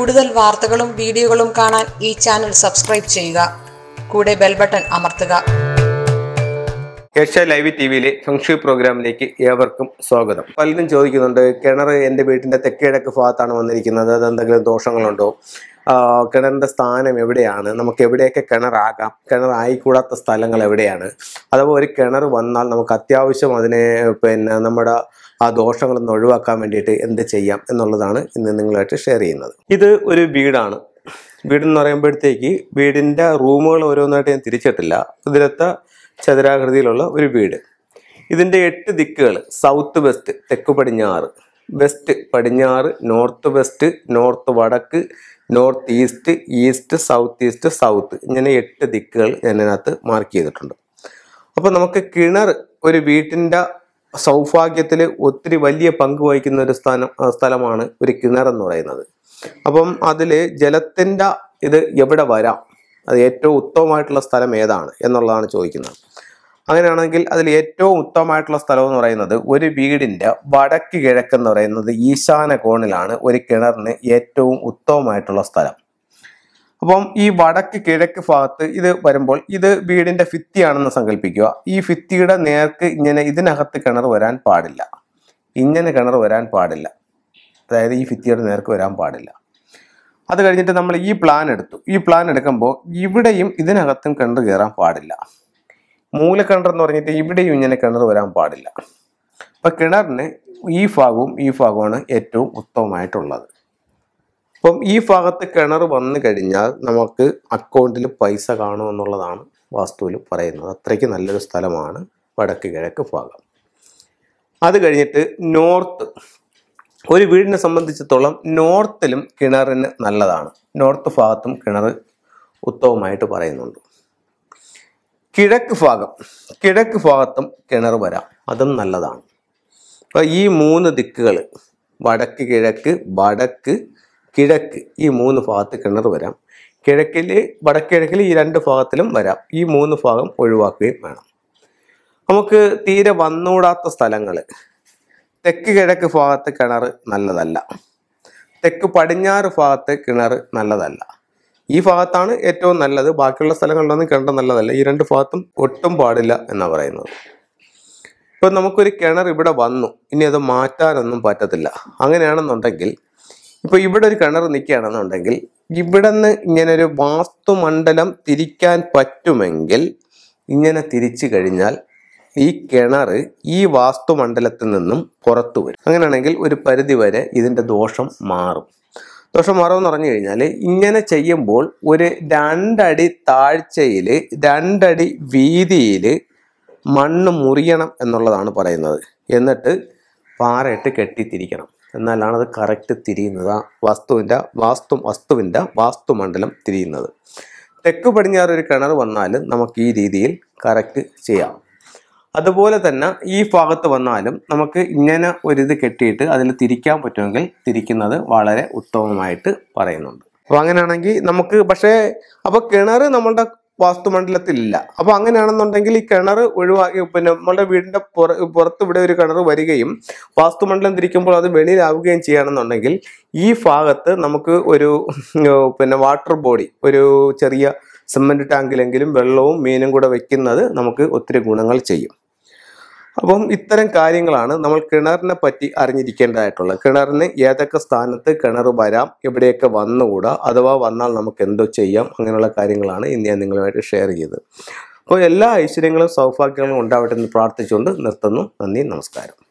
കൂടുതൽ വാർത്തകളും വീഡിയോകളും കാണാൻ ഈ ചാനൽ സബ്സ്ക്രൈബ് ചെയ്യുക കൂടെ ബെൽ ബട്ടൺ അമർത്തുക ഏഷ്യ ലൈവ് ടി വിയിലെ ഫംഗ്ഷൻ പ്രോഗ്രാമിലേക്ക് ഏവർക്കും സ്വാഗതം പലരും ചോദിക്കുന്നുണ്ട് കിണർ എൻ്റെ വീട്ടിൻ്റെ തെക്കിഴക്ക് ഭാഗത്താണ് വന്നിരിക്കുന്നത് അത് എന്തെങ്കിലും ദോഷങ്ങളുണ്ടോ ആ, കിണറിൻ്റെ സ്ഥാനം എവിടെയാണ് നമുക്ക് എവിടെയൊക്കെ കിണറാകാം കിണർ ആയിക്കൂടാത്ത സ്ഥലങ്ങൾ എവിടെയാണ് അഥവാ ഒരു കിണർ വന്നാൽ നമുക്ക് അത്യാവശ്യം അതിനെ പിന്നെ നമ്മുടെ ആ ദോഷങ്ങളൊന്ന് ഒഴിവാക്കാൻ വേണ്ടിയിട്ട് എന്ത് ചെയ്യാം എന്നുള്ളതാണ് ഇന്ന് നിങ്ങളായിട്ട് ഷെയർ ചെയ്യുന്നത് ഇത് ഒരു വീടാണ് വീടെന്ന് പറയുമ്പോഴത്തേക്ക് വീടിൻ്റെ റൂമുകൾ ഓരോന്നായിട്ട് ഞാൻ തിരിച്ചിട്ടില്ല ഇതിലത്തെ ചതുരാകൃതിയിലുള്ള ഒരു വീട് ഇതിൻ്റെ എട്ട് ദിക്കുകൾ സൗത്ത് വെസ്റ്റ് തെക്ക് പടിഞ്ഞാറ് വെസ്റ്റ് പടിഞ്ഞാറ് നോർത്ത് വെസ്റ്റ് നോർത്ത് വടക്ക് north east east south east south ഇങ്ങനെ എട്ട് ദിക്കുകൾ ഞാൻ ഇതിനകത്ത് മാർക്ക് ചെയ്തിട്ടുണ്ട് അപ്പോൾ നമുക്ക് കിണർ ഒരു വീട്ടിൻ്റെ സൗഭാഗ്യത്തിൽ ഒത്തിരി വലിയ പങ്ക് വഹിക്കുന്ന ഒരു സ്ഥാനം ആ, സ്ഥലമാണ് ഒരു കിണർ എന്ന് പറയുന്നത് അപ്പം അതിൽ ജലത്തിൻ്റെ ഇത് എവിടെ വരാം അത് ഏറ്റവും ഉത്തമമായിട്ടുള്ള സ്ഥലം ഏതാണ് എന്നുള്ളതാണ് ചോദിക്കുന്നത് അങ്ങനെയാണെങ്കിൽ അതിൽ ഏറ്റവും ഉത്തമമായിട്ടുള്ള സ്ഥലം എന്ന് പറയുന്നത് ഒരു വീടിൻ്റെ വടക്ക് കിഴക്ക് എന്ന് പറയുന്നത് ഈശാന കോണിലാണ് ഒരു കിണറിന് ഏറ്റവും ഉത്തമമായിട്ടുള്ള സ്ഥലം അപ്പം ഈ വടക്ക് കിഴക്ക് ഭാഗത്ത് ഇത് വരുമ്പോൾ ഇത് വീടിന്റെ ഭിത്തിയാണെന്ന് സങ്കല്പിക്കുക ഈ ഭിത്തിയുടെ നേർക്ക് ഇങ്ങനെ ഇതിനകത്ത് കിണർ വരാൻ പാടില്ല ഇങ്ങനെ കിണർ വരാൻ പാടില്ല അതായത് ഈ ഭിത്തിയുടെ നേർക്ക് വരാൻ പാടില്ല അത് കഴിഞ്ഞിട്ട് നമ്മൾ ഈ പ്ലാൻ എടുത്തു ഈ പ്ലാൻ എടുക്കുമ്പോൾ ഇവിടെയും ഇതിനകത്തും കിണർ കയറാൻ പാടില്ല മൂലക്കിണർ എന്ന് പറഞ്ഞിട്ട് ഇവിടെയും ഇങ്ങനെ കിണർ വരാൻ പാടില്ല അപ്പൊ കിണറിന് ഈ ഭാഗവും ഈ ഭാഗവുമാണ് ഏറ്റവും ഉത്തമമായിട്ടുള്ളത് അപ്പം ഈ ഭാഗത്ത് കിണർ വന്നു കഴിഞ്ഞാൽ നമുക്ക് അക്കൗണ്ടിൽ പൈസ കാണും എന്നുള്ളതാണ് വാസ്തുവിൽ പറയുന്നത് അത്രയ്ക്ക് നല്ലൊരു സ്ഥലമാണ് വടക്ക് കിഴക്ക് ഭാഗം അത് കഴിഞ്ഞിട്ട് നോർത്ത് ഒരു വീടിനെ സംബന്ധിച്ചിടത്തോളം നോർത്തിലും കിണറിന് നല്ലതാണ് നോർത്ത് ഭാഗത്തും കിണർ ഉത്തമമായിട്ട് പറയുന്നുണ്ട് കിഴക്ക് ഭാഗം കിഴക്ക് ഭാഗത്തും കിണർ വരാം അതും നല്ലതാണ് അപ്പോൾ ഈ മൂന്ന് ദിക്കുകൾ വടക്ക് കിഴക്ക് വടക്ക് കിഴക്ക് ഈ മൂന്ന് ഭാഗത്ത് കിണർ വരാം കിഴക്കിൽ വടക്കിഴക്കിൽ ഈ രണ്ട് ഭാഗത്തിലും വരാം ഈ മൂന്ന് ഭാഗം ഒഴിവാക്കുകയും വേണം നമുക്ക് തീരെ വന്നൂടാത്ത സ്ഥലങ്ങൾ തെക്ക് കിഴക്ക് ഭാഗത്ത് കിണർ നല്ലതല്ല തെക്ക് പടിഞ്ഞാറ് ഭാഗത്ത് കിണർ നല്ലതല്ല ഈ ഭാഗത്താണ് ഏറ്റവും നല്ലത് ബാക്കിയുള്ള സ്ഥലങ്ങളിലൊന്നും കിണർ നല്ലതല്ല ഈ രണ്ട് ഭാഗത്തും ഒട്ടും പാടില്ല എന്നാണ് പറയുന്നത് ഇപ്പൊ നമുക്കൊരു കിണർ ഇവിടെ വന്നു ഇനി അത് മാറ്റാനൊന്നും പറ്റത്തില്ല അങ്ങനെയാണെന്നുണ്ടെങ്കിൽ ഇപ്പൊ ഇവിടെ ഒരു കിണർ നിൽക്കുകയാണെന്നുണ്ടെങ്കിൽ ഇവിടെ നിന്ന് ഇങ്ങനെ ഒരു വാസ്തുമണ്ഡലം തിരിക്കാൻ പറ്റുമെങ്കിൽ ഇങ്ങനെ തിരിച്ചു കഴിഞ്ഞാൽ ഈ കിണർ ഈ വാസ്തുമണ്ഡലത്തിൽ നിന്നും പുറത്തു വരും അങ്ങനെയാണെങ്കിൽ ഒരു പരിധി വരെ ഇതിന്റെ ദോഷം മാറും ദോഷം മാറുമെന്ന് പറഞ്ഞു കഴിഞ്ഞാൽ ഇങ്ങനെ ചെയ്യുമ്പോൾ ഒരു രണ്ടടി താഴ്ചയിൽ രണ്ടടി വീതിയിൽ മണ്ണ് മുറിയണം എന്നുള്ളതാണ് പറയുന്നത് എന്നിട്ട് പാറയിട്ട് കെട്ടിത്തിരിക്കണം എന്നാലാണ് അത് കറക്റ്റ് തിരിയുന്നത് ആ വസ്തുവിൻ്റെ വാസ്തു വസ്തുവിൻ്റെ വാസ്തുമണ്ഡലം തിരിയുന്നത് തെക്ക് പടിഞ്ഞാറ് ഒരു കിണർ വന്നാൽ നമുക്ക് ഈ രീതിയിൽ കറക്റ്റ് ചെയ്യാം അതുപോലെ തന്നെ ഈ ഭാഗത്ത് വന്നാലും നമുക്ക് ഇങ്ങനെ ഒരിത് കെട്ടിയിട്ട് അതിൽ തിരിക്കാൻ പറ്റുമെങ്കിൽ തിരിക്കുന്നത് വളരെ ഉത്തമമായിട്ട് പറയുന്നുണ്ട് അപ്പോൾ അങ്ങനെയാണെങ്കിൽ നമുക്ക് പക്ഷേ അപ്പോൾ കിണർ നമ്മളുടെ വാസ്തുമണ്ഡലത്തിലില്ല അപ്പോൾ അങ്ങനെയാണെന്നുണ്ടെങ്കിൽ ഈ കിണർ ഒഴിവാക്കി പിന്നെ നമ്മളുടെ വീടിൻ്റെ പുറ പുറത്ത് ഇവിടെ ഒരു കിണർ വരികയും വാസ്തുമണ്ഡലം തിരിക്കുമ്പോൾ അത് വെളിയിലാവുകയും ചെയ്യുകയാണെന്നുണ്ടെങ്കിൽ ഈ ഭാഗത്ത് നമുക്ക് ഒരു ഉം, പിന്നെ വാട്ടർ ബോഡി ഒരു ചെറിയ സിമൻറ്റ് ടാങ്കിലെങ്കിലും വെള്ളവും മീനും കൂടെ വെക്കുന്നത് നമുക്ക് ഒത്തിരി ഗുണങ്ങൾ ചെയ്യും അപ്പം ഇത്തരം കാര്യങ്ങളാണ് നമ്മൾ കിണറിനെ പറ്റി അറിഞ്ഞിരിക്കേണ്ടതായിട്ടുള്ളത് കിണറിന് ഏതൊക്കെ സ്ഥാനത്ത് കിണർ വരാം എവിടെയൊക്കെ വന്നുകൂടാ അഥവാ വന്നാൽ നമുക്ക് എന്തോ ചെയ്യാം അങ്ങനെയുള്ള കാര്യങ്ങളാണ് ഇന്ന് ഞാൻ നിങ്ങളുമായിട്ട് ഷെയർ ചെയ്തത് അപ്പോൾ എല്ലാ ഐശ്വര്യങ്ങളും സൗഭാഗ്യങ്ങളും ഉണ്ടാവട്ടെ എന്ന് പ്രാർത്ഥിച്ചുകൊണ്ട് നിർത്തുന്നു നന്ദി നമസ്കാരം